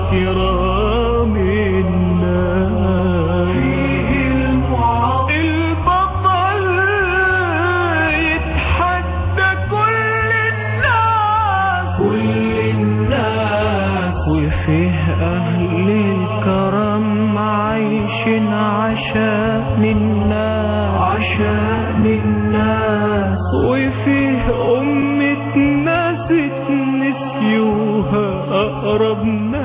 كرام الناس البطل يتحدى كل الناس كل الناس وفيه أهل الكرم عايشين عشان الناس عشان الناس وفيه أمة ناس نسيوها أقرب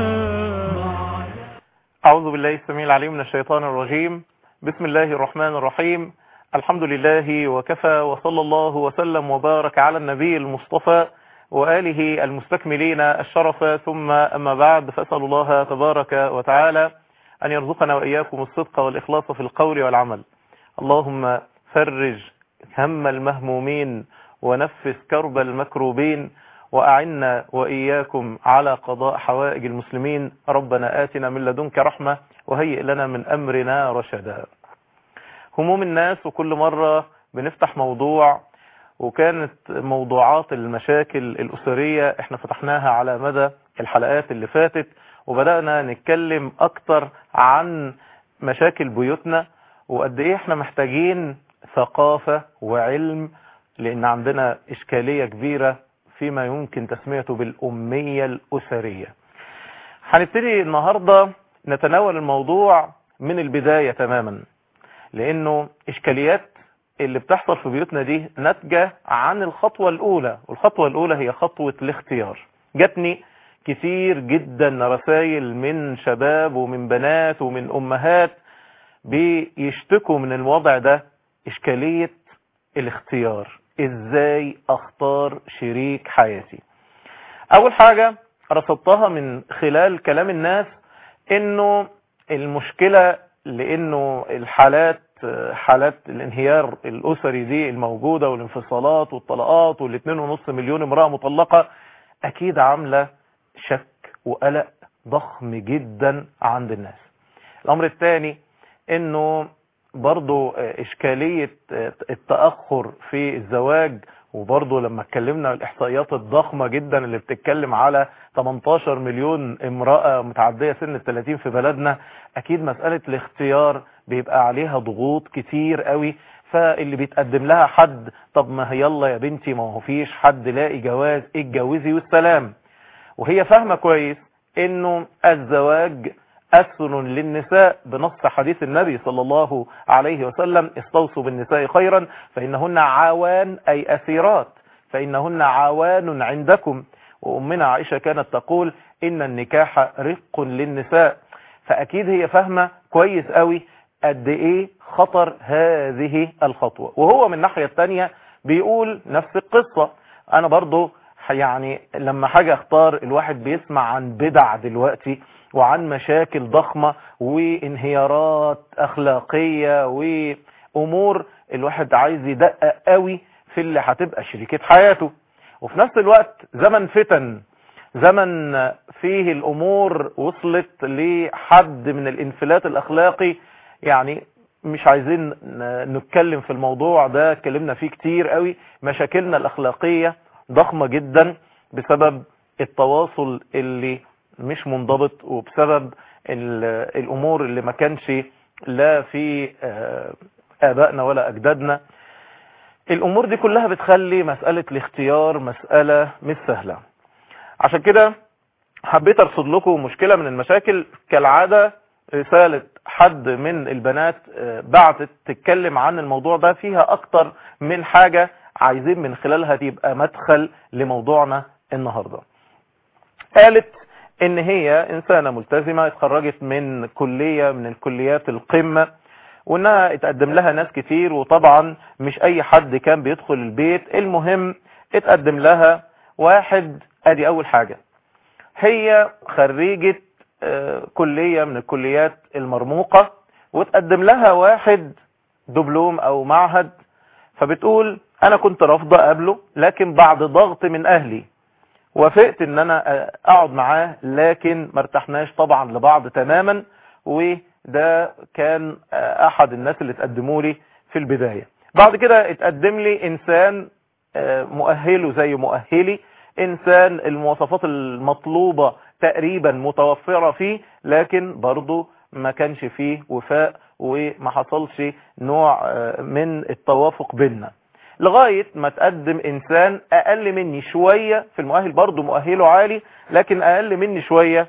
ناس أعوذ بالله السميع العليم من الشيطان الرجيم بسم الله الرحمن الرحيم الحمد لله وكفى وصلى الله وسلم وبارك على النبي المصطفى وآله المستكملين الشرف ثم أما بعد فأسأل الله تبارك وتعالى أن يرزقنا وإياكم الصدق والإخلاص في القول والعمل اللهم فرج هم المهمومين ونفس كرب المكروبين وأعنا وإياكم على قضاء حوائج المسلمين ربنا آتنا من لدنك رحمة وهيئ لنا من أمرنا رشدا هموم الناس وكل مرة بنفتح موضوع وكانت موضوعات المشاكل الأسرية احنا فتحناها على مدى الحلقات اللي فاتت وبدأنا نتكلم أكتر عن مشاكل بيوتنا وقد ايه احنا محتاجين ثقافة وعلم لان عندنا اشكالية كبيرة فيما يمكن تسميته بالأمية الأسرية هنبتدي النهاردة نتناول الموضوع من البداية تماما لانه اشكاليات اللي بتحصل في بيوتنا دي ناتجة عن الخطوة الاولى والخطوة الاولى هي خطوة الاختيار جاتني كتير جدا رسائل من شباب ومن بنات ومن امهات بيشتكوا من الوضع ده اشكالية الاختيار ازاي اختار شريك حياتي اول حاجة رصدتها من خلال كلام الناس انه المشكلة لانه الحالات حالات الانهيار الاسري دي الموجودة والانفصالات والطلاقات والاثنين ونص مليون امرأة مطلقة اكيد عاملة شك وقلق ضخم جدا عند الناس الامر الثاني انه برضو اشكالية التأخر في الزواج وبرضو لما اتكلمنا الاحصائيات الضخمة جدا اللي بتتكلم على 18 مليون امرأة متعدية سن ال 30 في بلدنا اكيد مسألة الاختيار بيبقى عليها ضغوط كتير قوي فاللي بيتقدم لها حد طب ما هي يلا يا بنتي ما هو فيش حد لاقي جواز اتجوزي والسلام وهي فاهمة كويس انه الزواج أسن للنساء بنص حديث النبي صلى الله عليه وسلم استوصوا بالنساء خيرا فإنهن عوان أي أسيرات فإنهن عوان عندكم وأمنا عائشة كانت تقول إن النكاح رق للنساء فأكيد هي فاهمة كويس قوي قد إيه خطر هذه الخطوة وهو من الناحية التانية بيقول نفس القصة أنا برضو يعني لما حاجة اختار الواحد بيسمع عن بدع دلوقتي وعن مشاكل ضخمة وانهيارات اخلاقية وامور الواحد عايز يدقق قوي في اللي هتبقى شريكة حياته وفي نفس الوقت زمن فتن زمن فيه الامور وصلت لحد من الانفلات الاخلاقي يعني مش عايزين نتكلم في الموضوع ده اتكلمنا فيه كتير قوي مشاكلنا الاخلاقية ضخمة جدا بسبب التواصل اللي مش منضبط وبسبب الامور اللي ما كانش لا في ابائنا ولا اجدادنا الامور دي كلها بتخلي مسألة الاختيار مسألة مش سهلة عشان كده حبيت ارصد لكم مشكلة من المشاكل كالعادة رسالة حد من البنات بعتت تتكلم عن الموضوع ده فيها اكتر من حاجة عايزين من خلالها تبقى مدخل لموضوعنا النهاردة قالت ان هي انسانة ملتزمة اتخرجت من كلية من الكليات القمة وانها اتقدم لها ناس كتير وطبعا مش اي حد كان بيدخل البيت المهم اتقدم لها واحد ادي اول حاجة هي خريجة كلية من الكليات المرموقة وتقدم لها واحد دبلوم او معهد فبتقول انا كنت رافضة قبله لكن بعد ضغط من اهلي وافقت ان انا اقعد معاه لكن ما ارتحناش طبعا لبعض تماما وده كان احد الناس اللي تقدموا لي في البداية بعد كده اتقدم لي انسان مؤهله زي مؤهلي انسان المواصفات المطلوبة تقريبا متوفرة فيه لكن برضه ما كانش فيه وفاء وما حصلش نوع آه، من التوافق بيننا لغاية ما تقدم انسان اقل مني شوية في المؤهل برضه مؤهله عالي لكن اقل مني شوية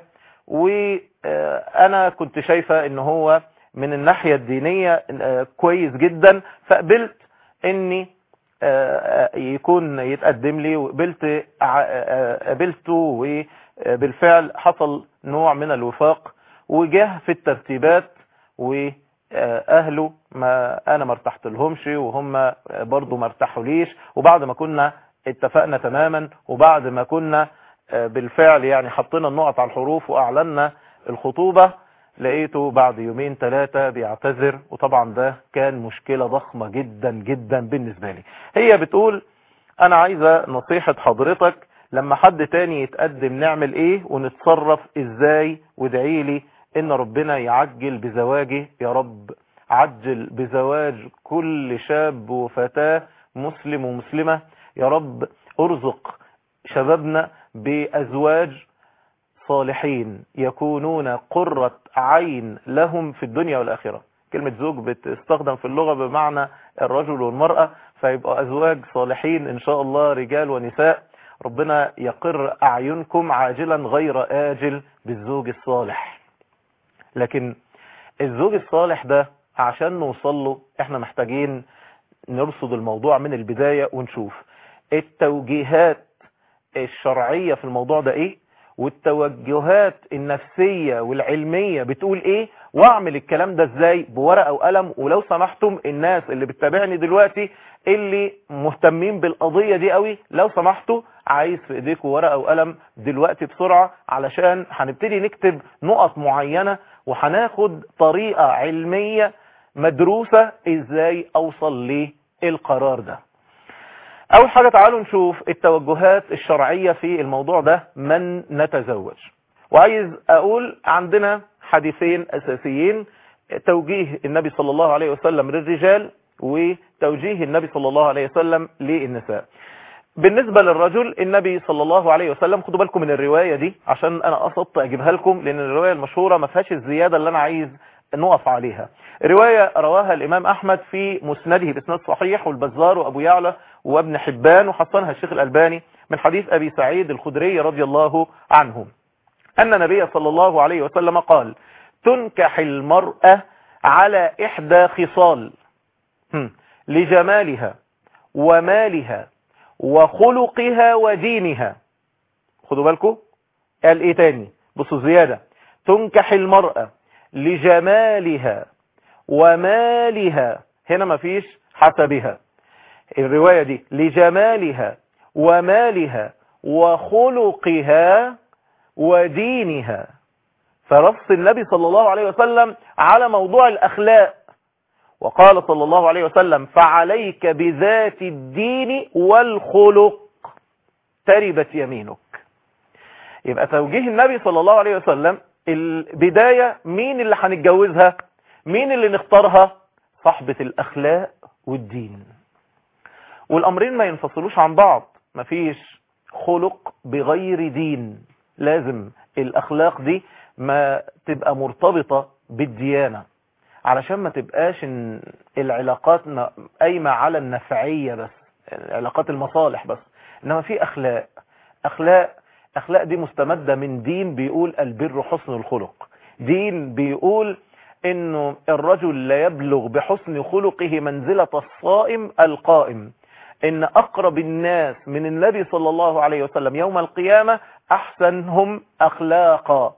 وانا كنت شايفة ان هو من الناحية الدينية آه، كويس جدا فقبلت اني آه، آه، يكون يتقدم لي وقبلت ع- آه، قبلته وبالفعل حصل نوع من الوفاق وجه في الترتيبات واهله ما انا ما ارتحت لهمش وهم برضو ما ارتاحوليش وبعد ما كنا اتفقنا تماما وبعد ما كنا آه، بالفعل يعني حطينا النقط على الحروف واعلنا الخطوبة لقيته بعد يومين ثلاثة بيعتذر وطبعا ده كان مشكلة ضخمة جدا جدا بالنسبة لي هي بتقول انا عايزة نصيحة حضرتك لما حد تاني يتقدم نعمل ايه ونتصرف ازاي وادعي لي ان ربنا يعجل بزواجي يا رب عجل بزواج كل شاب وفتاة مسلم ومسلمة يا رب ارزق شبابنا بازواج صالحين يكونون قرة عين لهم في الدنيا والآخرة كلمة زوج بتستخدم في اللغة بمعنى الرجل والمرأة فيبقى أزواج صالحين إن شاء الله رجال ونساء ربنا يقر أعينكم عاجلا غير آجل بالزوج الصالح لكن الزوج الصالح ده عشان نوصل له احنا محتاجين نرصد الموضوع من البداية ونشوف التوجيهات الشرعية في الموضوع ده ايه والتوجهات النفسية والعلمية بتقول ايه واعمل الكلام ده ازاي بورقة وقلم ولو سمحتم الناس اللي بتتابعني دلوقتي اللي مهتمين بالقضية دي قوي لو سمحتوا عايز في ايديكم ورقة وقلم دلوقتي بسرعة علشان هنبتدي نكتب نقط معينة وهناخد طريقة علمية مدروسة ازاي اوصل للقرار ده اول حاجة تعالوا نشوف التوجهات الشرعية في الموضوع ده من نتزوج وعايز اقول عندنا حديثين اساسيين توجيه النبي صلى الله عليه وسلم للرجال وتوجيه النبي صلى الله عليه وسلم للنساء بالنسبة للرجل النبي صلى الله عليه وسلم خدوا بالكم من الرواية دي عشان انا قصدت اجيبها لكم لان الرواية المشهورة ما فيهاش الزيادة اللي انا عايز نقف عليها رواية رواها الامام احمد في مسنده باسناد صحيح والبزار وابو يعلى وابن حبان وحسنها الشيخ الالباني من حديث ابي سعيد الخدري رضي الله عنه ان النبي صلى الله عليه وسلم قال تنكح المرأة على احدى خصال هم، لجمالها ومالها وخلقها ودينها خدوا بالكم قال ايه تاني بصوا زيادة تنكح المرأة لجمالها ومالها هنا مفيش حسبها الرواية دي لجمالها ومالها وخلقها ودينها فرص النبي صلى الله عليه وسلم على موضوع الأخلاق وقال صلى الله عليه وسلم فعليك بذات الدين والخلق تربت يمينك يبقى توجيه النبي صلى الله عليه وسلم البداية مين اللي هنتجوزها مين اللي نختارها صاحبة الأخلاق والدين والأمرين ما ينفصلوش عن بعض مفيش خلق بغير دين لازم الأخلاق دي ما تبقى مرتبطة بالديانة علشان ما تبقاش إن العلاقات م- قايمة على النفعية بس علاقات المصالح بس إنما في أخلاق أخلاق أخلاق دي مستمدة من دين بيقول البر حسن الخلق دين بيقول إنه الرجل لا يبلغ بحسن خلقه منزلة الصائم القائم إن أقرب الناس من النبي صلى الله عليه وسلم يوم القيامة أحسنهم أخلاقا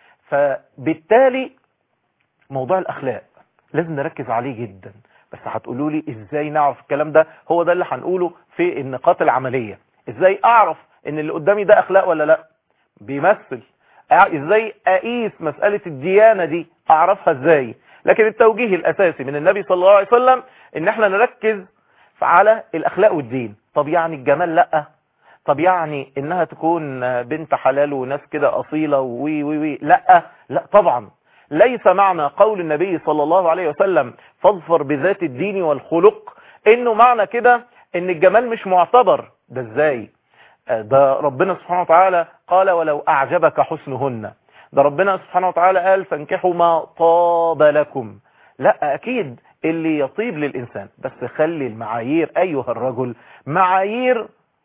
فبالتالي موضوع الأخلاق لازم نركز عليه جدا بس هتقولوا لي ازاي نعرف الكلام ده هو ده اللي هنقوله في النقاط العملية ازاي اعرف ان اللي قدامي ده اخلاق ولا لا بيمثل أع- ازاي اقيس مسألة الديانة دي اعرفها ازاي لكن التوجيه الاساسي من النبي صلى الله عليه وسلم ان احنا نركز على الاخلاق والدين طب يعني الجمال لا طب يعني انها تكون بنت حلال وناس كده اصيلة وي وي وي لا لا طبعا ليس معنى قول النبي صلى الله عليه وسلم فاظفر بذات الدين والخلق انه معنى كده ان الجمال مش معتبر ده ازاي ده ربنا سبحانه وتعالى قال ولو أعجبك حسنهن ده ربنا سبحانه وتعالى قال فانكحوا ما طاب لكم لا أكيد اللي يطيب للإنسان بس خلي المعايير أيها الرجل معايير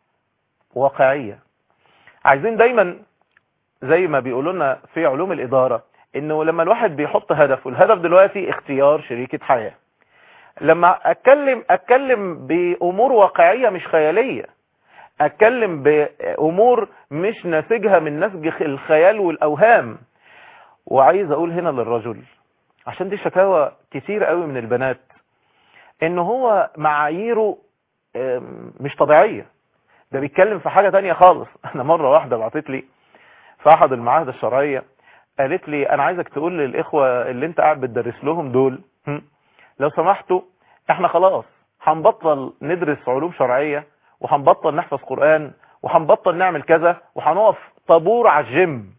واقعية عايزين دايما زي ما بيقولوا لنا في علوم الإدارة انه لما الواحد بيحط هدف والهدف دلوقتي اختيار شريكة حياة لما اتكلم اتكلم بامور واقعية مش خيالية اتكلم بامور مش ناتجها من نسج الخيال والاوهام وعايز اقول هنا للرجل عشان دي شكاوى كتير قوي من البنات ان هو معاييره مش طبيعية ده بيتكلم في حاجة تانية خالص انا مرة واحدة بعتت لي في احد المعاهد الشرعية قالت لي انا عايزك تقول للاخوة اللي انت قاعد بتدرس لهم دول لو سمحتوا احنا خلاص هنبطل ندرس علوم شرعية وهنبطل نحفظ قرآن وهنبطل نعمل كذا وهنقف طابور على الجيم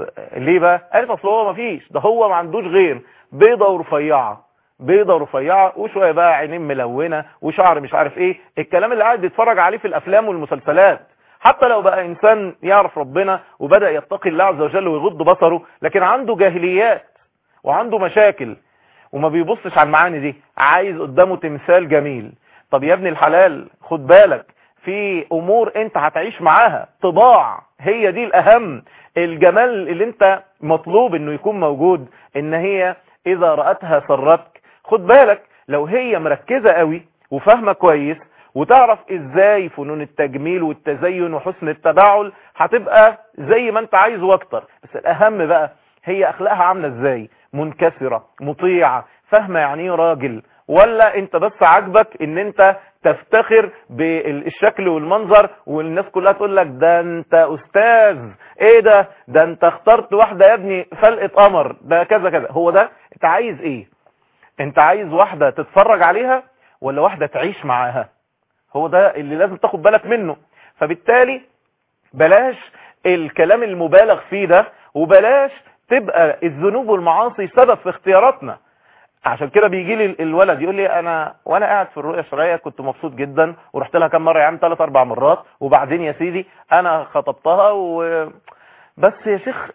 ليه بقى قالت اصل هو مفيش ده هو ما عندوش غير بيضة ورفيعة بيضة ورفيعة وشوية بقى عينين ملونة وشعر مش عارف ايه الكلام اللي قاعد يتفرج عليه في الافلام والمسلسلات حتى لو بقى انسان يعرف ربنا وبدأ يتقي الله عز وجل ويغض بصره لكن عنده جاهليات وعنده مشاكل وما بيبصش على المعاني دي عايز قدامه تمثال جميل طب يا ابن الحلال خد بالك في امور انت هتعيش معاها طباع هي دي الاهم الجمال اللي انت مطلوب انه يكون موجود ان هي اذا رأتها سرتك خد بالك لو هي مركزة قوي وفاهمة كويس وتعرف ازاي فنون التجميل والتزين وحسن التباعل هتبقى زي ما انت عايز واكتر بس الاهم بقى هي اخلاقها عاملة ازاي منكسرة مطيعة فاهمة يعني ايه راجل ولا انت بس عاجبك ان انت تفتخر بالشكل والمنظر والناس كلها تقول لك ده انت استاذ ايه ده ده انت اخترت واحدة يا ابني فلقة قمر ده كذا كذا هو ده انت عايز ايه انت عايز واحدة تتفرج عليها ولا واحدة تعيش معاها هو ده اللي لازم تاخد بالك منه فبالتالي بلاش الكلام المبالغ فيه ده وبلاش تبقى الذنوب والمعاصي سبب في اختياراتنا عشان كده بيجي لي الولد يقول لي انا وانا قاعد في الرؤيه الشرعيه كنت مبسوط جدا ورحت لها كام مره يعني ثلاث اربع مرات وبعدين يا سيدي انا خطبتها و بس يا شيخ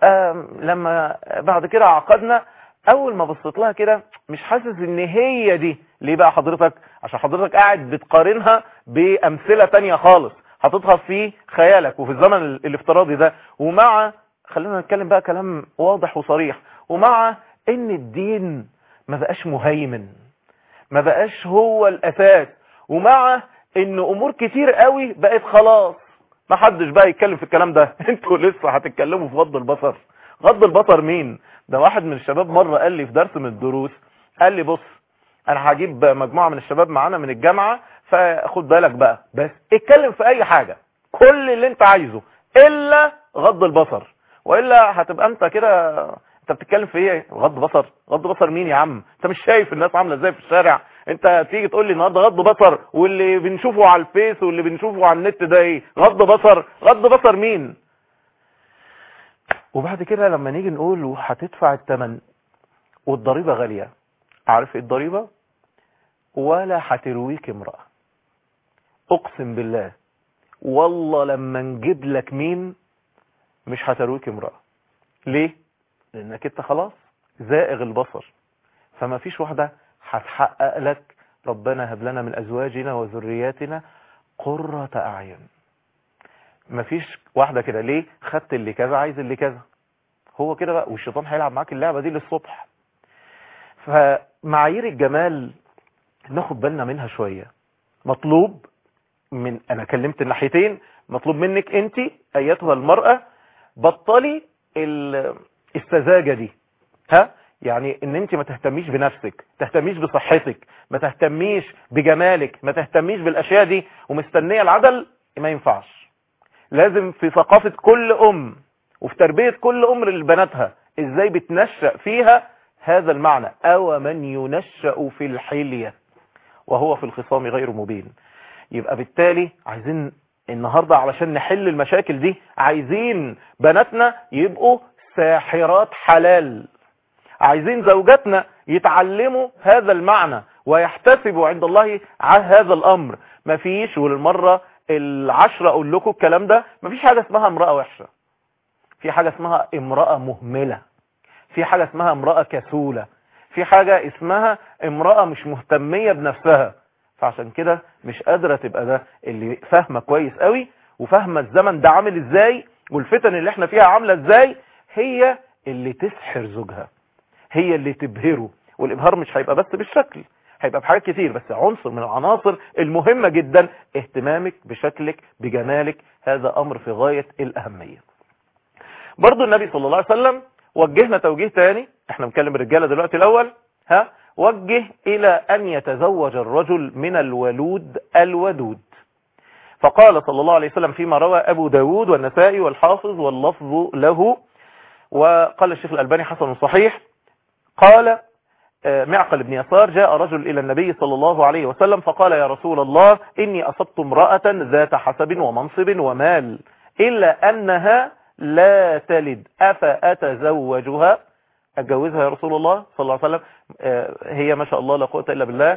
لما بعد كده عقدنا اول ما بصيت لها كده مش حاسس ان هي دي ليه بقى حضرتك عشان حضرتك قاعد بتقارنها بامثله تانية خالص حاططها في خيالك وفي الزمن الافتراضي ده ومع خلينا نتكلم بقى كلام واضح وصريح ومع ان الدين ما بقاش مهيمن ما بقاش هو الاساس ومع ان امور كتير قوي بقت خلاص ما حدش بقى يتكلم في الكلام ده انتوا لسه هتتكلموا في غض البصر غض البصر مين ده واحد من الشباب مرة قال لي في درس من الدروس قال لي بص انا هجيب مجموعة من الشباب معانا من الجامعة فخد بالك بقى بس اتكلم في اي حاجة كل اللي انت عايزه الا غض البصر والا هتبقى انت كده انت بتتكلم في ايه غض بصر غض بصر مين يا عم انت مش شايف الناس عامله ازاي في الشارع انت تيجي تقول لي النهارده غض بصر واللي بنشوفه على الفيس واللي بنشوفه على النت ده ايه غض بصر غض بصر مين وبعد كده لما نيجي نقول هتدفع الثمن والضريبه غاليه عارف ايه الضريبه ولا هترويك امراه اقسم بالله والله لما نجيب لك مين مش هترويك امراه ليه لانك انت خلاص زائغ البصر فما فيش واحدة هتحقق لك ربنا هب لنا من ازواجنا وذرياتنا قرة اعين ما فيش واحدة كده ليه خدت اللي كذا عايز اللي كذا هو كده بقى والشيطان هيلعب معاك اللعبة دي للصبح فمعايير الجمال ناخد بالنا منها شوية مطلوب من انا كلمت الناحيتين مطلوب منك انت ايتها المرأة بطلي السذاجة دي ها يعني ان انت ما تهتميش بنفسك تهتميش بصحتك ما تهتميش بجمالك ما تهتميش بالاشياء دي ومستنية العدل ما ينفعش لازم في ثقافة كل ام وفي تربية كل ام لبناتها ازاي بتنشأ فيها هذا المعنى او من ينشأ في الحلية وهو في الخصام غير مبين يبقى بالتالي عايزين النهاردة علشان نحل المشاكل دي عايزين بناتنا يبقوا ساحرات حلال عايزين زوجاتنا يتعلموا هذا المعنى ويحتسبوا عند الله على هذا الأمر مفيش وللمرة العشرة اقول لكم الكلام ده مفيش حاجة اسمها امرأة وحشة في حاجة اسمها امرأة مهملة في حاجة اسمها امرأة كسولة في حاجة اسمها امرأة مش مهتمية بنفسها فعشان كده مش قادرة تبقى ده اللي فاهمة كويس قوي وفاهمة الزمن ده عامل ازاي والفتن اللي احنا فيها عاملة ازاي هي اللي تسحر زوجها هي اللي تبهره والابهار مش هيبقى بس بالشكل هيبقى بحاجات كتير بس عنصر من العناصر المهمة جدا اهتمامك بشكلك بجمالك هذا امر في غاية الاهمية برضو النبي صلى الله عليه وسلم وجهنا توجيه تاني احنا بنتكلم الرجالة دلوقتي الاول ها وجه الى ان يتزوج الرجل من الولود الودود فقال صلى الله عليه وسلم فيما روى ابو داود والنسائي والحافظ واللفظ له وقال الشيخ الألباني حسن صحيح قال معقل بن يسار جاء رجل إلى النبي صلى الله عليه وسلم فقال يا رسول الله إني أصبت امرأة ذات حسب ومنصب ومال إلا أنها لا تلد أفأتزوجها أتجوزها يا رسول الله صلى الله عليه وسلم هي ما شاء الله لا قوة إلا بالله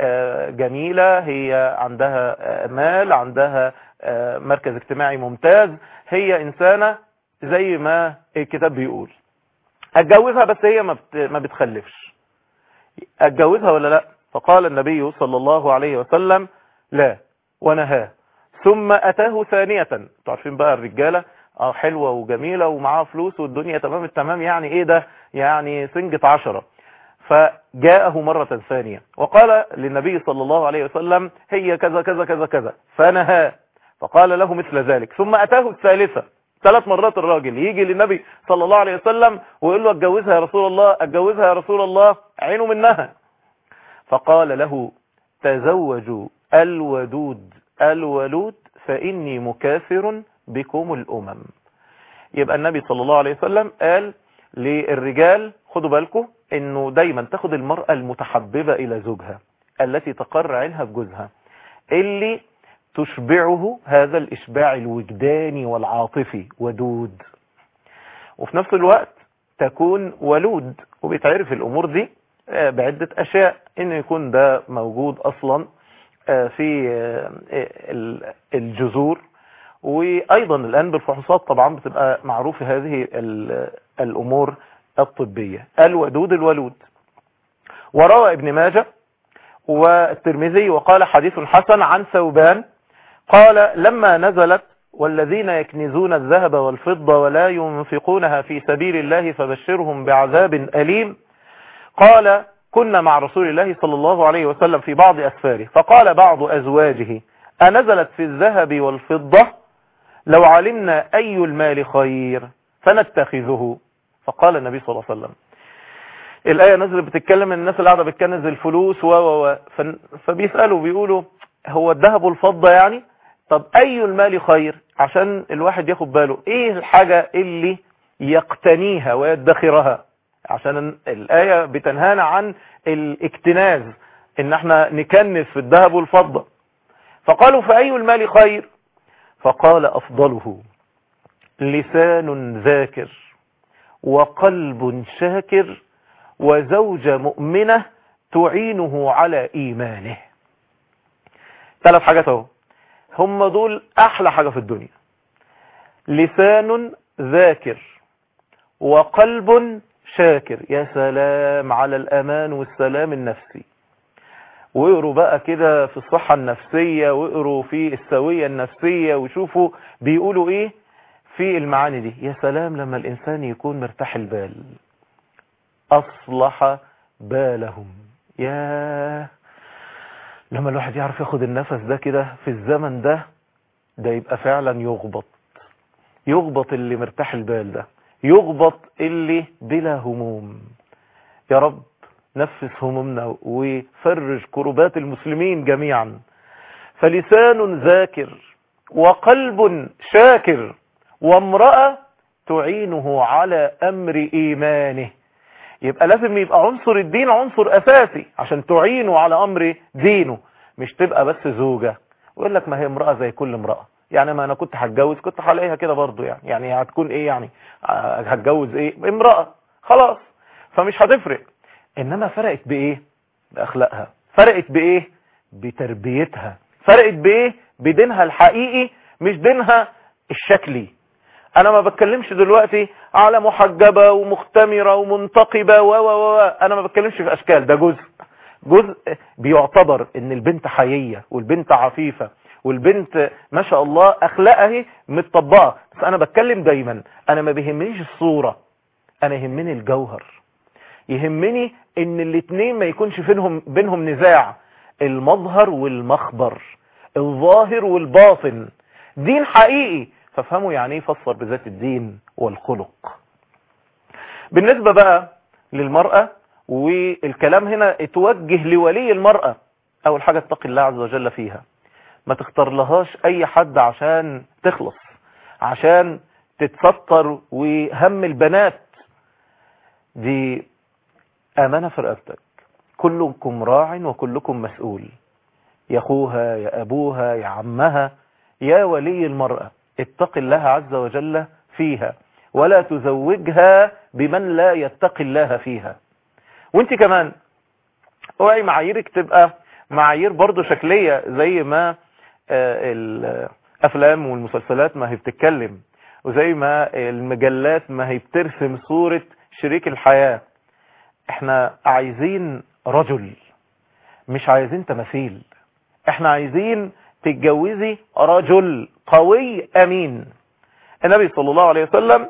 جميلة هي عندها مال عندها مركز اجتماعي ممتاز هي إنسانة زي ما الكتاب بيقول اتجوزها بس هي ما ما بتخلفش اتجوزها ولا لا فقال النبي صلى الله عليه وسلم لا ونهاه ثم اتاه ثانية تعرفين بقى الرجالة اه حلوة وجميلة ومعاها فلوس والدنيا تمام التمام يعني ايه ده يعني سنجة عشرة فجاءه مرة ثانية وقال للنبي صلى الله عليه وسلم هي كذا كذا كذا كذا فنهاه فقال له مثل ذلك ثم اتاه الثالثة ثلاث مرات الراجل يجي للنبي صلى الله عليه وسلم ويقول له اتجوزها يا رسول الله اتجوزها يا رسول الله عينه منها فقال له تزوجوا الودود الولود فإني مكاثر بكم الأمم يبقى النبي صلى الله عليه وسلم قال للرجال خدوا بالكم انه دايما تاخد المرأة المتحببة الى زوجها التي تقر عينها بجوزها اللي تشبعه هذا الإشباع الوجداني والعاطفي ودود وفي نفس الوقت تكون ولود وبيتعرف الأمور دي بعدة أشياء إنه يكون ده موجود أصلا في الجذور وأيضا الآن بالفحوصات طبعا بتبقى معروف هذه الأمور الطبية الودود الولود وروى ابن ماجه والترمذي وقال حديث حسن عن ثوبان قال لما نزلت والذين يكنزون الذهب والفضة ولا ينفقونها في سبيل الله فبشرهم بعذاب أليم قال كنا مع رسول الله صلى الله عليه وسلم في بعض أسفاره فقال بعض أزواجه أنزلت في الذهب والفضة لو علمنا أي المال خير فنتخذه فقال النبي صلى الله عليه وسلم الآية نزلت بتتكلم الناس اللي قاعدة بتكنز الفلوس و و فبيسألوا بيقولوا هو الذهب والفضة يعني طب أي المال خير عشان الواحد ياخد باله ايه الحاجة اللي يقتنيها ويدخرها عشان الآية بتنهانا عن الاكتناز ان احنا نكنس في الذهب والفضة فقالوا فأي المال خير فقال أفضله لسان ذاكر وقلب شاكر وزوجة مؤمنة تعينه على إيمانه ثلاث حاجات اهو هم دول أحلى حاجة في الدنيا لسان ذاكر وقلب شاكر يا سلام على الأمان والسلام النفسي واقروا بقى كده في الصحة النفسية واقروا في السوية النفسية وشوفوا بيقولوا ايه في المعاني دي يا سلام لما الإنسان يكون مرتاح البال أصلح بالهم يا لما الواحد يعرف ياخد النفس ده كده في الزمن ده ده يبقى فعلا يغبط يغبط اللي مرتاح البال ده يغبط اللي بلا هموم يا رب نفس همومنا وفرج كربات المسلمين جميعا فلسان ذاكر وقلب شاكر وامرأة تعينه على أمر إيمانه يبقى لازم يبقى عنصر الدين عنصر أساسي عشان تعينه على أمر دينه مش تبقى بس زوجة ويقول لك ما هي امرأة زي كل امرأة يعني ما أنا كنت هتجوز كنت هلاقيها كده برضو يعني يعني هتكون إيه يعني هتجوز إيه امرأة خلاص فمش هتفرق إنما فرقت بإيه بأخلاقها فرقت بإيه بتربيتها فرقت بإيه بدينها الحقيقي مش دينها الشكلي انا ما بتكلمش دلوقتي على محجبة ومختمرة ومنتقبة و و و انا ما بتكلمش في اشكال ده جزء جزء بيعتبر ان البنت حيية والبنت عفيفة والبنت ما شاء الله اخلاقها متطبقة بس انا بتكلم دايما انا ما بيهمنيش الصورة انا يهمني الجوهر يهمني ان الاتنين ما يكونش بينهم بينهم نزاع المظهر والمخبر الظاهر والباطن دين حقيقي فافهموا يعني ايه فسر بذات الدين والخلق بالنسبة بقى للمرأة والكلام هنا اتوجه لولي المرأة اول حاجة اتقي الله عز وجل فيها ما تختار لهاش اي حد عشان تخلص عشان تتستر وهم البنات دي امانة في رقبتك كلكم راع وكلكم مسؤول يا اخوها يا ابوها يا عمها يا ولي المرأة اتق الله عز وجل فيها ولا تزوجها بمن لا يتقي الله فيها وانت كمان اوعي معاييرك تبقى معايير برضو شكلية زي ما الافلام والمسلسلات ما هي بتتكلم وزي ما المجلات ما هي بترسم صورة شريك الحياة احنا عايزين رجل مش عايزين تماثيل احنا عايزين تتجوزي رجل قوي امين النبي صلى الله عليه وسلم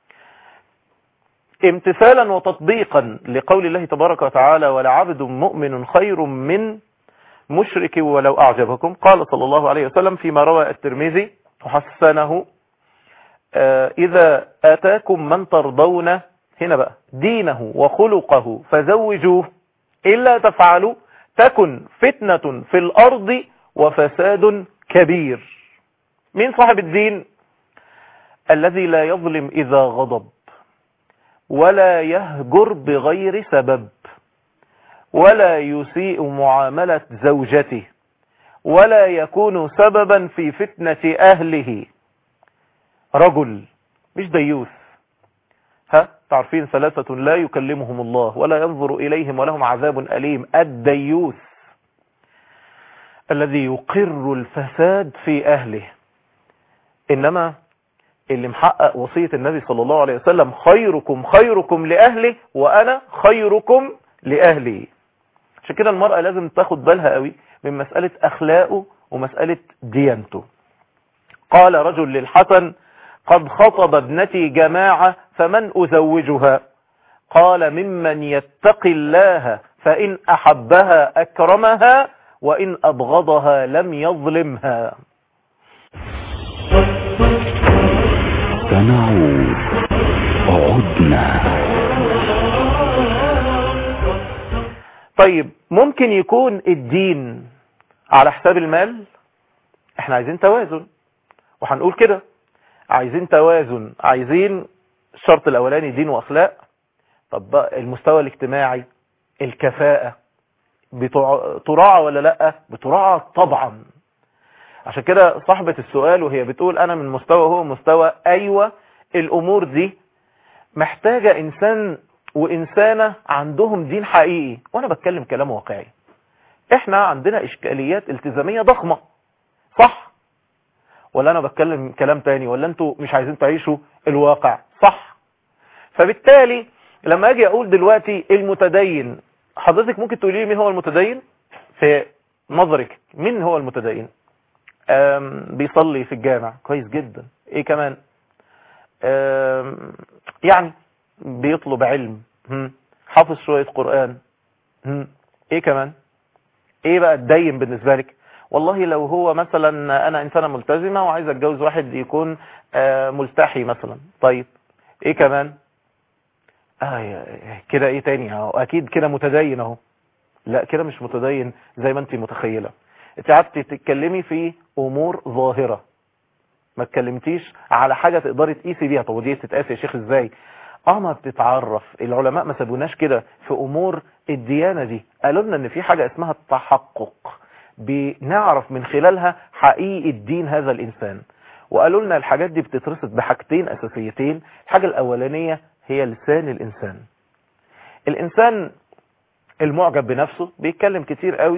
امتثالا وتطبيقا لقول الله تبارك وتعالى ولعبد مؤمن خير من مشرك ولو أعجبكم قال صلى الله عليه وسلم فيما روى الترمذي وحسنه إذا أتاكم من ترضون هنا بقى دينه وخلقه فزوجوه إلا تفعلوا تكن فتنة في الأرض وفساد كبير مين صاحب الدين الذي لا يظلم إذا غضب ولا يهجر بغير سبب ولا يسيء معاملة زوجته ولا يكون سببا في فتنة أهله رجل مش ديوث ها تعرفين ثلاثة لا يكلمهم الله ولا ينظر إليهم ولهم عذاب أليم الديوث الذي يقر الفساد في أهله إنما اللي محقق وصية النبي صلى الله عليه وسلم خيركم خيركم لأهله وأنا خيركم لأهلي عشان كده المرأة لازم تاخد بالها قوي من مسألة أخلاقه ومسألة ديانته قال رجل للحسن قد خطب ابنتي جماعة فمن أزوجها قال ممن يتقي الله فإن أحبها أكرمها وإن أبغضها لم يظلمها سنعود عدنا طيب ممكن يكون الدين على حساب المال احنا عايزين توازن وهنقول كده عايزين توازن عايزين الشرط الاولاني دين واخلاق طب بقى المستوى الاجتماعي الكفاءة بتراعى ولا لا بتراعى طبعا عشان كده صاحبة السؤال وهي بتقول انا من مستوى هو مستوى ايوه الامور دي محتاجة انسان وانسانة عندهم دين حقيقي وانا بتكلم كلام واقعي احنا عندنا اشكاليات التزامية ضخمة صح ولا انا بتكلم كلام تاني ولا انتوا مش عايزين تعيشوا الواقع صح فبالتالي لما اجي اقول دلوقتي المتدين حضرتك ممكن تقولي لي مين هو المتدين في نظرك مين هو المتدين بيصلي في الجامع كويس جدا ايه كمان يعني بيطلب علم حافظ شوية قرآن ايه كمان ايه بقى الدين بالنسبة لك والله لو هو مثلا انا انسانة ملتزمة وعايز اتجوز واحد يكون ملتحي مثلا طيب ايه كمان اه كده ايه تاني اهو اكيد كده متدين اهو لا كده مش متدين زي ما انت متخيلة انت قعدتي تتكلمي في امور ظاهرة ما اتكلمتيش على حاجة تقدري تقيسي بيها طب ودي تتقاس يا شيخ ازاي اه ما بتتعرف العلماء ما سابوناش كده في امور الديانة دي قالوا لنا ان في حاجة اسمها التحقق بنعرف من خلالها حقيقة دين هذا الانسان وقالوا لنا الحاجات دي بتترصد بحاجتين اساسيتين الحاجة الاولانية هي لسان الانسان الانسان المعجب بنفسه بيتكلم كتير قوي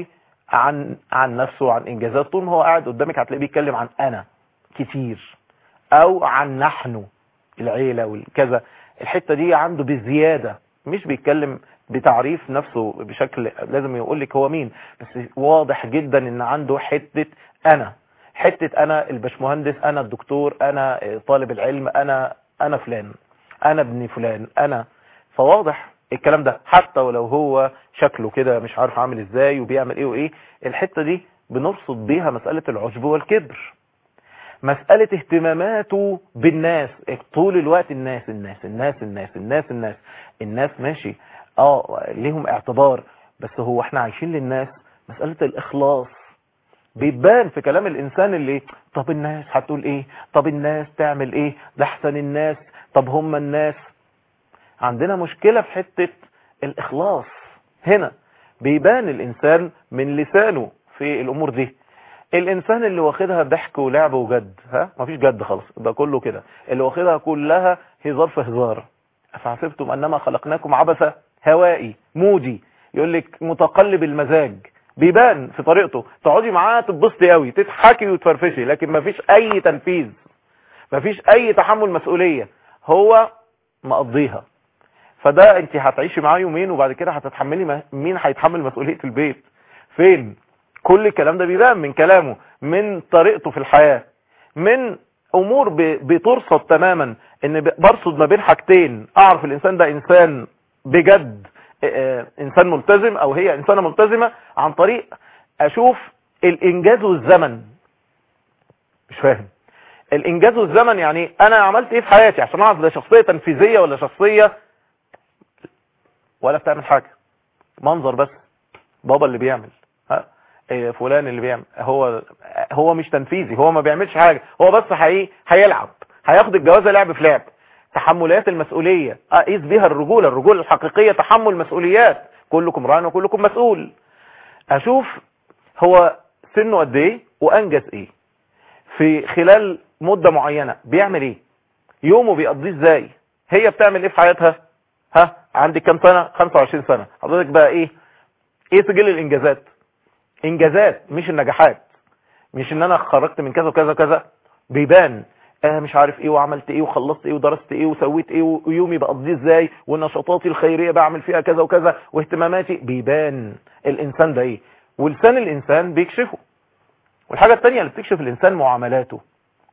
عن عن نفسه وعن انجازاته طول ما هو قاعد قدامك هتلاقيه بيتكلم عن انا كتير او عن نحن العيلة والكذا الحتة دي عنده بزيادة مش بيتكلم بتعريف نفسه بشكل لازم يقول لك هو مين بس واضح جدا ان عنده حتة انا حتة انا البشمهندس انا الدكتور انا طالب العلم انا انا فلان انا ابن فلان انا فواضح الكلام ده حتى ولو هو شكله كده مش عارف عامل ازاي وبيعمل ايه وايه الحتة دي بنرصد بيها مسألة العجب والكبر مسألة اهتماماته بالناس طول الوقت الناس الناس الناس الناس الناس الناس الناس ماشي اه ليهم اعتبار بس هو احنا عايشين للناس مسألة الاخلاص بيبان في كلام الانسان اللي طب الناس هتقول ايه طب الناس تعمل ايه ده احسن الناس طب هم الناس عندنا مشكلة في حتة الاخلاص هنا بيبان الانسان من لسانه في الامور دي الانسان اللي واخدها ضحك ولعب وجد ها مفيش جد خالص ده كله كده اللي واخدها كلها هزار في هزار افحسبتم انما خلقناكم عبثا هوائي مودي يقول لك متقلب المزاج بيبان في طريقته تقعدي معاه تتبسطي قوي تضحكي وتفرفشي لكن مفيش اي تنفيذ مفيش اي تحمل مسؤوليه هو مقضيها فده انت هتعيشي معاه يومين وبعد كده هتتحملي مين هيتحمل مسؤوليه البيت فين كل الكلام ده بيبان من كلامه من طريقته في الحياة من امور بترصد تماما ان برصد ما بين حاجتين اعرف الانسان ده انسان بجد انسان ملتزم او هي انسانة ملتزمة عن طريق اشوف الانجاز والزمن مش فاهم الانجاز والزمن يعني انا عملت ايه في حياتي عشان اعرف ده شخصية تنفيذية ولا شخصية ولا بتعمل حاجة منظر بس بابا اللي بيعمل ها فلان اللي بيعمل هو هو مش تنفيذي هو ما بيعملش حاجة هو بس حقيقي هيلعب هياخد الجوازة لعب في لعب تحملات المسؤولية اقيس بيها الرجولة الرجولة الحقيقية تحمل مسؤوليات كلكم راعي وكلكم مسؤول اشوف هو سنه قد ايه وانجز ايه في خلال مدة معينة بيعمل ايه يومه بيقضيه ازاي هي بتعمل ايه في حياتها ها عندك كام سنة 25 سنة حضرتك بقى ايه ايه سجل الانجازات انجازات مش النجاحات مش ان انا خرجت من كذا وكذا وكذا بيبان آه مش عارف ايه وعملت ايه وخلصت ايه ودرست ايه وسويت ايه ويومي بقضيه ازاي ونشاطاتي الخيرية بعمل فيها كذا وكذا واهتماماتي بيبان الانسان ده ايه ولسان الانسان بيكشفه والحاجة التانية اللي بتكشف الانسان معاملاته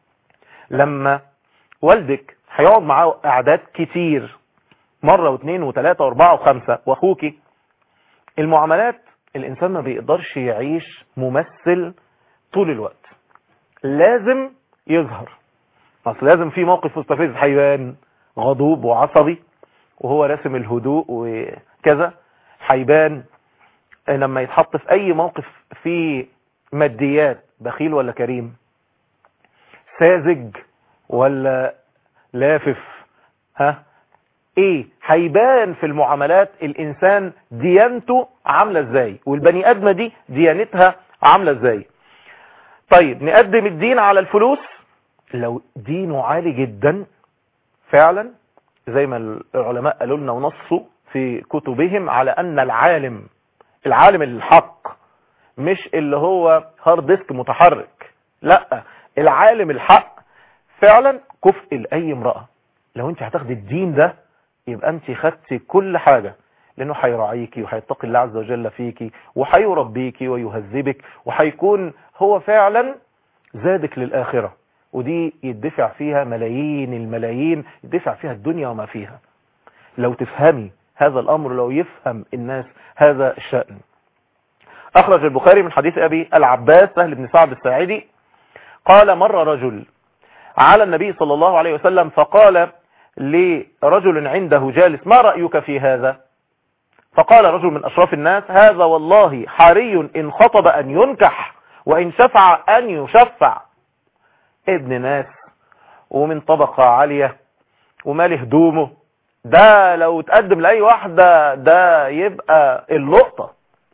لما والدك هيقعد معاه اعداد كتير مرة واثنين وثلاثة واربعة وخمسة واخوكي المعاملات الانسان ما بيقدرش يعيش ممثل طول الوقت لازم يظهر اصل لازم في موقف مستفز هيبان غضوب وعصبي وهو راسم الهدوء وكذا هيبان لما يتحط في اي موقف فيه ماديات بخيل ولا كريم ساذج ولا لافف ها ايه هيبان في المعاملات الانسان ديانته عاملة ازاي والبني ادمة دي ديانتها عاملة ازاي طيب نقدم الدين على الفلوس لو دينه عالي جدا فعلا زي ما العلماء قالوا لنا ونصوا في كتبهم على ان العالم العالم الحق مش اللي هو هارد ديسك متحرك لا العالم الحق فعلا كفء لاي امرأة لو انت هتاخدي الدين ده يبقى انت خدتي كل حاجة لانه هيراعيكي وهيتقي الله عز وجل فيكي وهيربيكي ويهذبك وهيكون هو فعلا زادك للآخرة ودي يدفع فيها ملايين الملايين يدفع فيها الدنيا وما فيها لو تفهمي هذا الأمر لو يفهم الناس هذا الشأن أخرج البخاري من حديث أبي العباس سهل بن سعد الساعدي قال مر رجل على النبي صلى الله عليه وسلم فقال لرجل عنده جالس ما رأيك في هذا فقال رجل من أشراف الناس هذا والله حري إن خطب أن ينكح وإن شفع أن يشفع ابن ناس ومن طبقة عالية ومال هدومه ده لو تقدم لأي واحدة ده يبقى اللقطة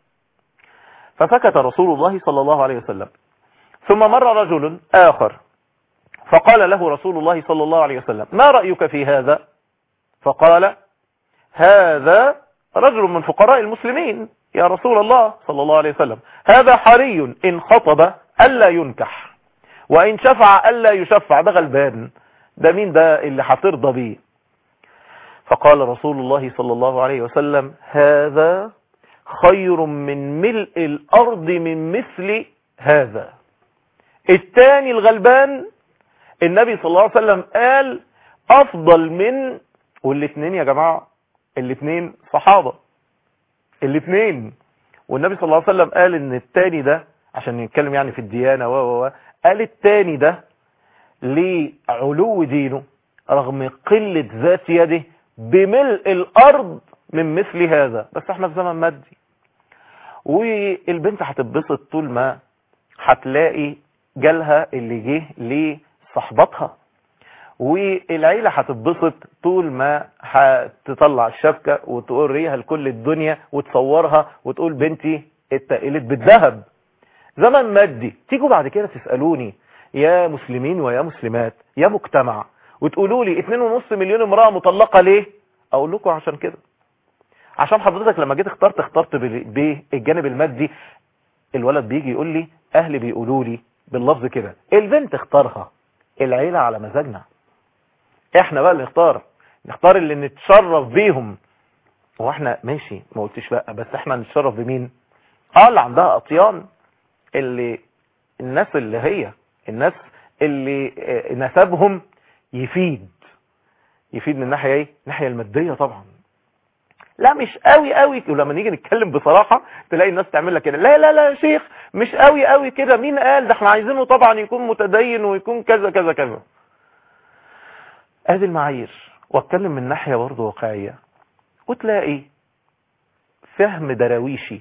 فسكت رسول الله صلى الله عليه وسلم ثم مر رجل آخر فقال له رسول الله صلى الله عليه وسلم ما رأيك في هذا فقال هذا رجل من فقراء المسلمين يا رسول الله صلى الله عليه وسلم هذا حري إن خطب ألا ينكح وإن شفع ألا يشفع ده غلبان ده مين ده اللي هترضى بيه فقال رسول الله صلى الله عليه وسلم هذا خير من ملء الأرض من مثل هذا الثاني الغلبان النبي صلى الله عليه وسلم قال أفضل من والاثنين يا جماعة الاثنين صحابة الاثنين والنبي صلى الله عليه وسلم قال ان الثاني ده عشان نتكلم يعني في الديانة و و قال الثاني ده لعلو دينه رغم قلة ذات يده بملء الأرض من مثل هذا بس احنا في زمن مادي والبنت هتتبسط طول ما هتلاقي جالها اللي جه لصحبتها والعيلة هتتبسط طول ما هتطلع الشبكة وتوريها لكل الدنيا وتصورها وتقول بنتي اتقلت بالذهب زمن مادي تيجوا بعد كده تسألوني يا مسلمين ويا مسلمات يا مجتمع وتقولوا لي 2.5 مليون امرأة مطلقة ليه اقول لكم عشان كده عشان حضرتك لما جيت اخترت اخترت بالجانب المادي الولد بيجي يقول لي اهلي بيقولوا لي باللفظ كده البنت اختارها العيلة على مزاجنا احنا بقى اللي نختار نختار اللي نتشرف بيهم هو احنا ماشي ما قلتش بقى بس احنا نتشرف بمين اه اللي عندها اطيان اللي الناس اللي هي الناس اللي نسبهم يفيد يفيد من ناحية ايه الناحية المادية طبعا لا مش قوي قوي ولما نيجي نتكلم بصراحة تلاقي الناس تعمل لك كده لا لا لا يا شيخ مش قوي قوي كده مين قال ده احنا عايزينه طبعا يكون متدين ويكون كذا كذا كذا ادي المعايير واتكلم من ناحية برضه واقعية وتلاقي فهم دراويشي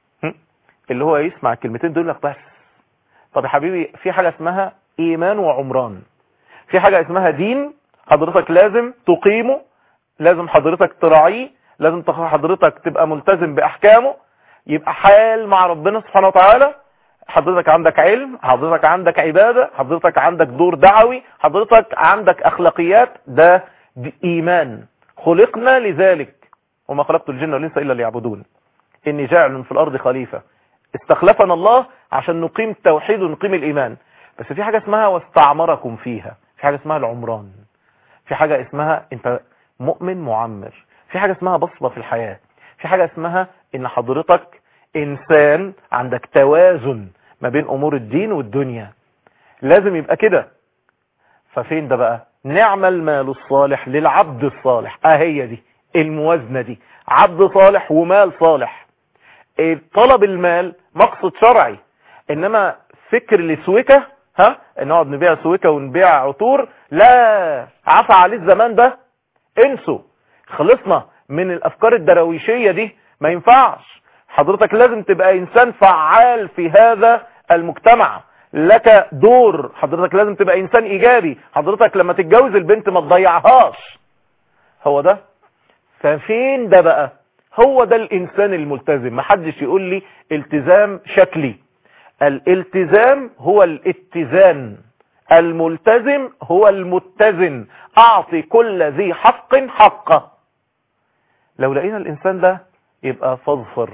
اللي هو يسمع الكلمتين دول لك بس طب يا حبيبي في حاجة اسمها ايمان وعمران في حاجة اسمها دين حضرتك لازم تقيمه لازم حضرتك تراعيه لازم حضرتك تبقى ملتزم بأحكامه يبقى حال مع ربنا سبحانه وتعالى حضرتك عندك علم حضرتك عندك عبادة حضرتك عندك دور دعوي حضرتك عندك أخلاقيات ده دي إيمان خلقنا لذلك وما خلقت الجن والإنس إلا ليعبدون إني جاعل في الأرض خليفة استخلفنا الله عشان نقيم التوحيد ونقيم الإيمان بس في حاجة اسمها واستعمركم فيها في حاجة اسمها العمران في حاجة اسمها انت مؤمن معمر في حاجة اسمها بصمة في الحياة في حاجة اسمها ان حضرتك انسان عندك توازن ما بين امور الدين والدنيا لازم يبقى كده ففين ده بقى نعم المال الصالح للعبد الصالح اه هي دي الموازنة دي عبد صالح ومال صالح طلب المال مقصد شرعي انما فكر لسوكة ها نقعد نبيع سوكة ونبيع عطور لا عفى عليه الزمان ده انسوا خلصنا من الافكار الدرويشية دي ما ينفعش حضرتك لازم تبقى انسان فعال في هذا المجتمع لك دور حضرتك لازم تبقى انسان ايجابي حضرتك لما تتجوز البنت ما تضيعهاش هو ده ففين ده بقى هو ده الانسان الملتزم محدش يقول لي التزام شكلي الالتزام هو الاتزان الملتزم هو المتزن اعطي كل ذي حق حقه لو لقينا الانسان ده يبقى فاظفر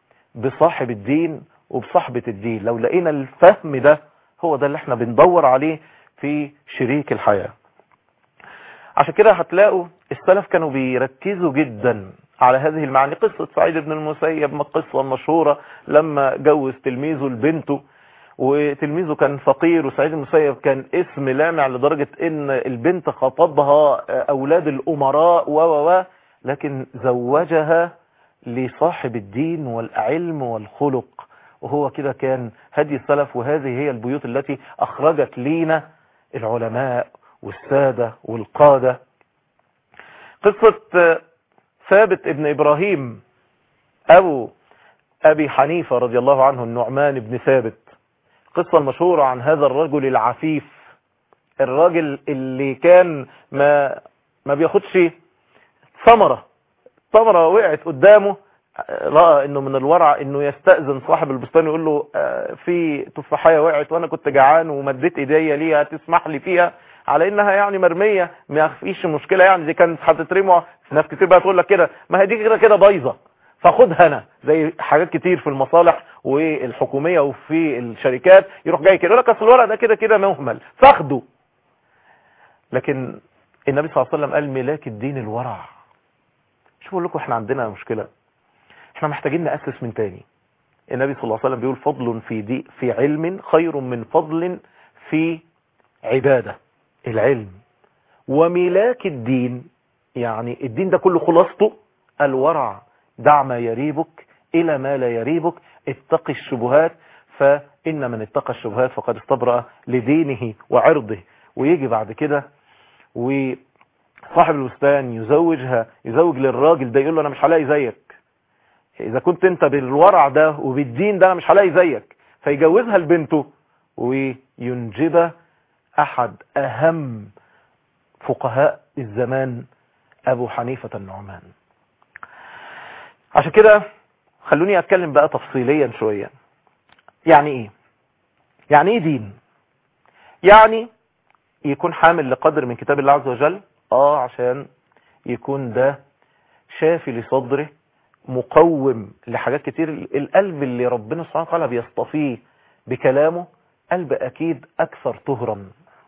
بصاحب الدين وبصاحبة الدين لو لقينا الفهم ده هو ده اللي احنا بندور عليه في شريك الحياة عشان كده هتلاقوا السلف كانوا بيركزوا جدا على هذه المعاني قصة سعيد بن المسيب ما القصة المشهورة لما جوز تلميذه لبنته وتلميذه كان فقير وسعيد المسيب كان اسم لامع لدرجة ان البنت خطبها اولاد الامراء و و لكن زوجها لصاحب الدين والعلم والخلق وهو كده كان هدي السلف وهذه هي البيوت التي اخرجت لينا العلماء والسادة والقادة قصة ثابت ابن ابراهيم ابو ابي حنيفة رضي الله عنه النعمان بن ثابت القصة المشهورة عن هذا الرجل العفيف الراجل اللي كان ما ما بياخدش ثمرة ثمرة وقعت قدامه رأى انه من الورع انه يستأذن صاحب البستان يقول له في تفاحية وقعت وانا كنت جعان ومديت ايديا ليها تسمح لي فيها على انها يعني مرمية ما فيش مشكلة يعني دي كانت هتترمى ناس كتير بقى تقول لك كده ما هي دي كده كده بايظة فخدها انا زي حاجات كتير في المصالح والحكوميه وفي الشركات يروح جاي كده يقول لك اصل الورق ده كده كده مهمل فاخده لكن النبي صلى الله عليه وسلم قال ملاك الدين الورع شوفوا بقول لكم احنا عندنا مشكله احنا محتاجين ناسس من تاني النبي صلى الله عليه وسلم بيقول فضل في دي في علم خير من فضل في عباده العلم وملاك الدين يعني الدين ده كله خلاصته الورع دع ما يريبك إلى ما لا يريبك اتق الشبهات فإن من اتقى الشبهات فقد استبرأ لدينه وعرضه ويجي بعد كده وصاحب البستان يزوجها يزوج للراجل ده يقول له أنا مش هلاقي زيك إذا كنت أنت بالورع ده وبالدين ده أنا مش هلاقي زيك فيجوزها لبنته وينجب أحد أهم فقهاء الزمان أبو حنيفة النعمان عشان كده خلوني أتكلم بقى تفصيليا شوية يعني إيه يعني إيه دين يعني يكون حامل لقدر من كتاب الله عز وجل آه عشان يكون ده شافي لصدره مقوم لحاجات كتير القلب اللي ربنا سبحانه وتعالى بيصطفيه بكلامه قلب أكيد أكثر طهرا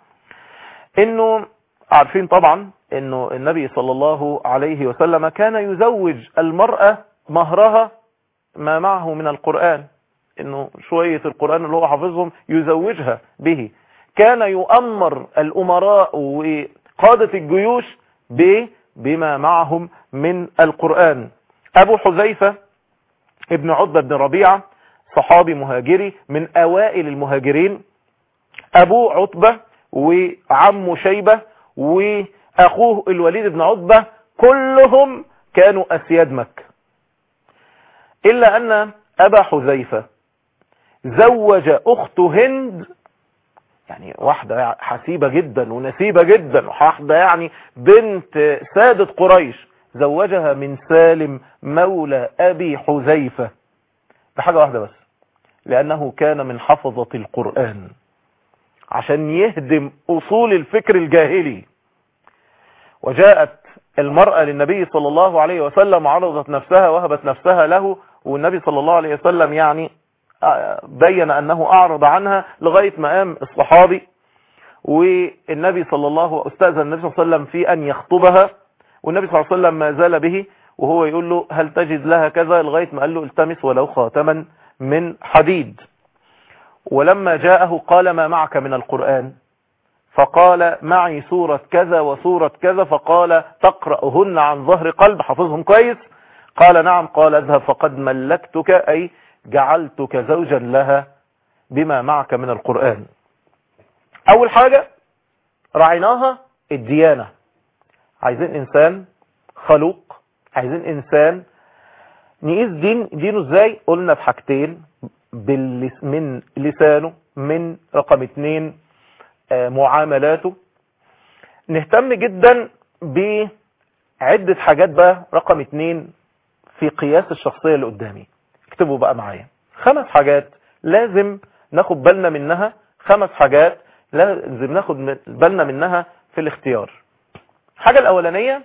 إنه عارفين طبعا انه النبي صلى الله عليه وسلم كان يزوج المرأة مهرها ما معه من القرآن انه شوية القرآن اللي هو حافظهم يزوجها به كان يؤمر الامراء وقادة الجيوش بما معهم من القرآن ابو حذيفة ابن عتبة بن ربيعة صحابي مهاجري من اوائل المهاجرين ابو عتبة وعم شيبة واخوه الوليد بن عتبة كلهم كانوا اسياد مكة الا ان ابا حذيفة زوج اخت هند يعني واحدة حسيبة جدا ونسيبة جدا واحدة يعني بنت سادة قريش زوجها من سالم مولى ابي حذيفة بحاجة واحدة بس لانه كان من حفظة القرآن عشان يهدم اصول الفكر الجاهلي وجاءت المرأة للنبي صلى الله عليه وسلم عرضت نفسها وهبت نفسها له والنبي صلى الله عليه وسلم يعني بين انه اعرض عنها لغاية مقام الصحابي والنبي صلى الله استاذن النبي صلى الله عليه وسلم في ان يخطبها والنبي صلى الله عليه وسلم ما زال به وهو يقول له هل تجد لها كذا لغاية ما قال له التمس ولو خاتما من حديد ولما جاءه قال ما معك من القرآن فقال معي سورة كذا وسورة كذا فقال تقرأهن عن ظهر قلب حفظهم كويس قال نعم قال اذهب فقد ملكتك أي جعلتك زوجا لها بما معك من القرآن أول حاجة رعيناها الديانة عايزين إنسان خلوق عايزين إنسان نقيس دين دينه ازاي قلنا بحاجتين باللس من لسانه من رقم اتنين معاملاته نهتم جدا بعدة حاجات بقى رقم اتنين في قياس الشخصية اللي قدامي اكتبوا بقى معايا خمس حاجات لازم ناخد بالنا منها خمس حاجات لازم ناخد بالنا منها في الاختيار الحاجة الاولانية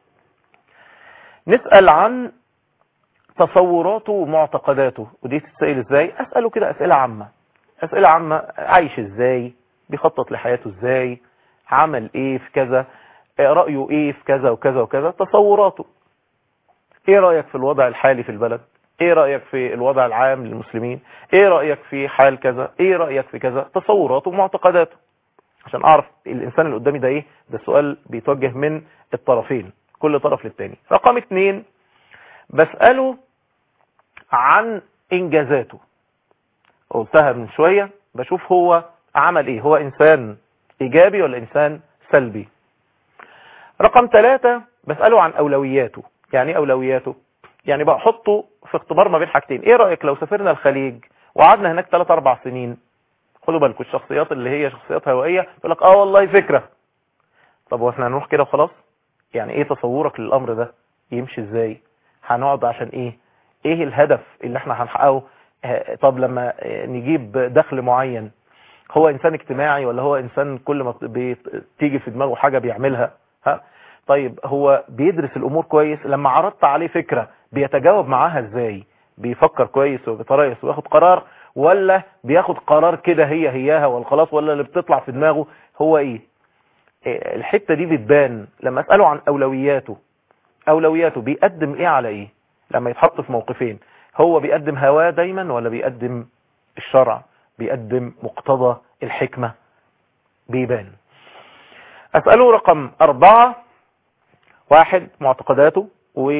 نسأل عن تصوراته ومعتقداته ودي تتسأل ازاي اسأله كده اسئلة عامة اسئلة عامة عايش ازاي بيخطط لحياته ازاي عمل ايه في كذا رأيه ايه في كذا وكذا وكذا تصوراته ايه رأيك في الوضع الحالي في البلد ايه رأيك في الوضع العام للمسلمين ايه رأيك في حال كذا ايه رأيك في كذا تصوراته ومعتقداته عشان اعرف الانسان اللي قدامي ده ايه ده السؤال بيتوجه من الطرفين كل طرف للتاني رقم اتنين بسأله عن انجازاته قلتها من شوية بشوف هو عمل ايه هو انسان ايجابي ولا انسان سلبي رقم ثلاثة بسأله عن اولوياته يعني ايه اولوياته يعني بحطه في اختبار ما بين حاجتين ايه رأيك لو سافرنا الخليج وقعدنا هناك 3 4 سنين خدوا بالكم الشخصيات اللي هي شخصيات هوائية يقول لك اه والله فكرة طب واحنا هنروح كده وخلاص يعني ايه تصورك للامر ده يمشي ازاي هنقعد عشان ايه ايه الهدف اللي احنا هنحققه طب لما نجيب دخل معين هو انسان اجتماعي ولا هو انسان كل ما بتيجي في دماغه حاجة بيعملها ها طيب هو بيدرس الامور كويس لما عرضت عليه فكرة بيتجاوب معاها ازاي بيفكر كويس وبيتريث وياخد قرار ولا بياخد قرار كده هي هياها والخلاص ولا اللي بتطلع في دماغه هو ايه إيه، الحتة دي بتبان لما اسأله عن اولوياته اولوياته بيقدم ايه على ايه لما يتحط في موقفين هو بيقدم هواه دايما ولا بيقدم الشرع بيقدم مقتضى الحكمة بيبان اسأله رقم اربعة واحد معتقداته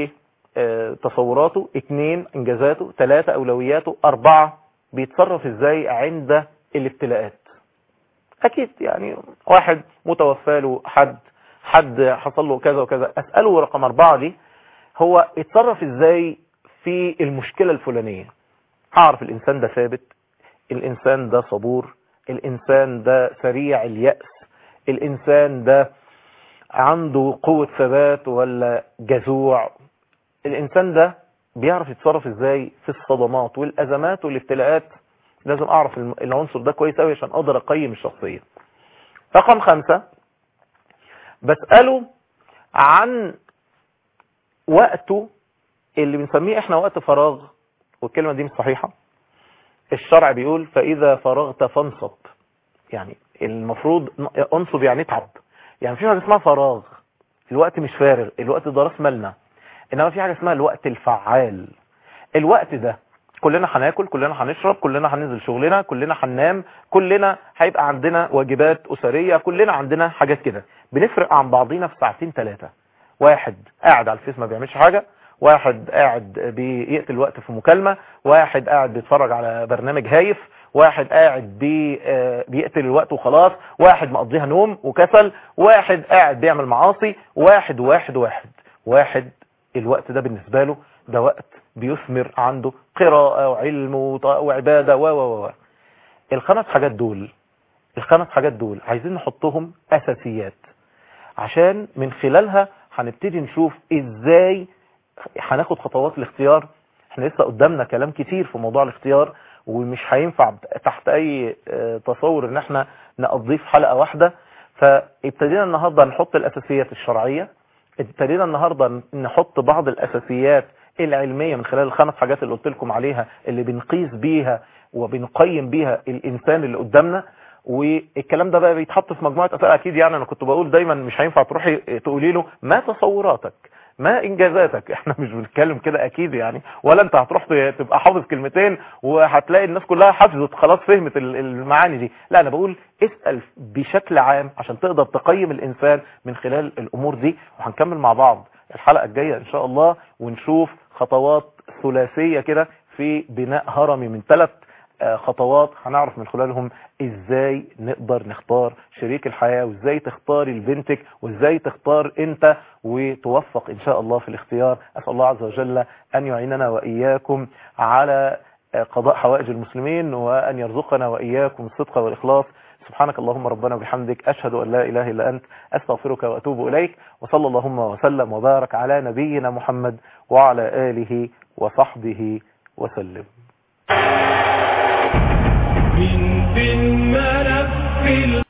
وتصوراته اثنين انجازاته ثلاثة اولوياته اربعة بيتصرف ازاي عند الابتلاءات اكيد يعني واحد متوفى له حد حد حصل له كذا وكذا اسأله رقم اربعة دي هو اتصرف ازاي في المشكلة الفلانية اعرف الانسان ده ثابت الانسان ده صبور الانسان ده سريع اليأس الانسان ده عنده قوة ثبات ولا جزوع الانسان ده بيعرف يتصرف ازاي في الصدمات والازمات والابتلاءات لازم اعرف الم- العنصر ده كويس قوي عشان اقدر اقيم الشخصية رقم خمسة بسأله عن وقته اللي بنسميه احنا وقت فراغ والكلمة دي مش صحيحة الشرع بيقول فإذا فرغت فانصب يعني المفروض انصب يعني اتعب يعني في حاجة اسمها فراغ الوقت مش فارغ الوقت ده راس مالنا انما في حاجة اسمها الوقت الفعال الوقت ده كلنا هناكل كلنا هنشرب كلنا هننزل شغلنا كلنا هننام كلنا هيبقى عندنا واجبات أسرية كلنا عندنا حاجات كده بنفرق عن بعضينا في ساعتين ثلاثة واحد قاعد على الفيس ما بيعملش حاجة واحد قاعد بيقتل وقت في مكالمة واحد قاعد بيتفرج على برنامج هايف واحد قاعد بي آه، بيقتل الوقت وخلاص واحد مقضيها نوم وكسل واحد قاعد بيعمل معاصي واحد واحد واحد واحد الوقت ده بالنسبة له ده وقت بيثمر عنده قراءة وعلم وط- وعبادة و و و الخمس حاجات دول الخمس حاجات دول عايزين نحطهم أساسيات عشان من خلالها هنبتدي نشوف ازاي هناخد خطوات الاختيار احنا لسه قدامنا كلام كتير في موضوع الاختيار ومش هينفع تحت اي آه، تصور ان احنا نقضيه في حلقة واحدة فابتدينا النهاردة نحط الاساسيات الشرعية ابتدينا النهاردة نحط بعض الاساسيات العلمية من خلال الخمس حاجات اللي قلت لكم عليها اللي بنقيس بيها وبنقيم بيها الانسان اللي قدامنا والكلام ده بقى بيتحط في مجموعة اسئله اكيد يعني انا كنت بقول دايما مش هينفع تروحي تقولي له ما تصوراتك ما انجازاتك احنا مش بنتكلم كده اكيد يعني ولا انت هتروح ت- تبقى حافظ كلمتين وهتلاقي الناس كلها حفظت خلاص فهمت ال- المعاني دي لا انا بقول اسأل بشكل عام عشان تقدر تقيم الانسان من خلال الامور دي وهنكمل مع بعض الحلقة الجاية ان شاء الله ونشوف خطوات ثلاثية كده في بناء هرمي من ثلاث آه، خطوات هنعرف من خلالهم ازاي نقدر نختار شريك الحياة وازاي تختار لبنتك وازاي تختار انت وتوفق ان شاء الله في الاختيار اسأل الله عز وجل ان يعيننا واياكم على آه، قضاء حوائج المسلمين وان يرزقنا واياكم الصدق والاخلاص سبحانك اللهم ربنا وبحمدك أشهد أن لا إله إلا أنت أستغفرك وأتوب إليك وصلى اللهم وسلم وبارك على نبينا محمد وعلى آله وصحبه وسلم من في الملف